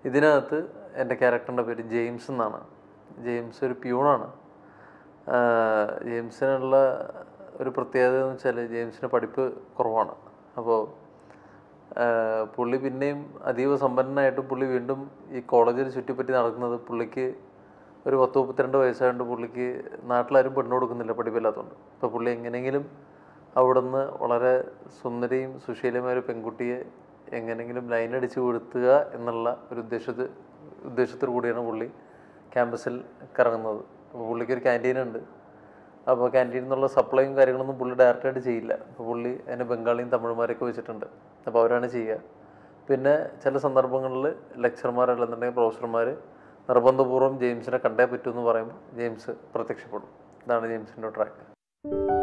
ഇതിനകത്ത് എൻ്റെ ക്യാരക്ടറിൻ്റെ പേര് ജെയിംസ് എന്നാണ് ജെയിംസ് ഒരു പ്യൂണാണ് ആഹ് ജെയിംസിനുള്ള ഒരു പ്രത്യേകത എന്ന് വെച്ചാൽ ജെയിംസിന് പഠിപ്പ് കുറവാണ് അപ്പോൾ ആഹ് പുള്ളി പിന്നെയും അതീവ സമ്പന്നനായിട്ടും പുള്ളി വീണ്ടും ഈ കോളേജിൽ ചുറ്റിപ്പറ്റി നടക്കുന്നത് പുള്ളിക്ക് ഒരു പത്ത് മുപ്പത്തിരണ്ട് വയസ്സായതുകൊണ്ട് പുള്ളിക്ക് നാട്ടിലാരും പെണ്ണു കൊടുക്കുന്നില്ല പഠിപ്പില്ലാത്തതുകൊണ്ട് അപ്പോൾ പുള്ളി എങ്ങനെയെങ്കിലും അവിടുന്ന് വളരെ സുന്ദരിയും സുശീലമായ ഒരു പെൺകുട്ടിയെ എങ്ങനെയെങ്കിലും ലൈനടിച്ച് കൊടുത്തുക എന്നുള്ള ഒരു ഉദ്ദേശത്തിൽ ഉദ്ദേശത്തോടു കൂടിയാണ് പുള്ളി ക്യാമ്പസിൽ കറങ്ങുന്നത് അപ്പോൾ പുള്ളിക്ക് ഒരു ക്യാൻറ്റീൻ ഉണ്ട് അപ്പോൾ ക്യാൻറ്റീനിൽ നിന്നുള്ള സപ്ലൈയും കാര്യങ്ങളൊന്നും പുള്ളി ഡയറക്റ്റായിട്ട് ചെയ്യില്ല അപ്പോൾ പുള്ളി അതിന് ബംഗാളിയും തമിഴ്മാരൊക്കെ വെച്ചിട്ടുണ്ട് അപ്പോൾ അവരാണ് ചെയ്യുക പിന്നെ ചില സന്ദർഭങ്ങളിൽ ലെക്ചർമാർ അല്ലെന്നുണ്ടെങ്കിൽ പ്രൊഫസർമാർ നിർബന്ധപൂർവ്വം ജെയിംസിനെ കണ്ടേ പറ്റൂ എന്ന് പറയുമ്പോൾ ജെയിംസ് പ്രത്യക്ഷപ്പെടും ഇതാണ് ജെയിംസിൻ്റെ ട്രാക്ക്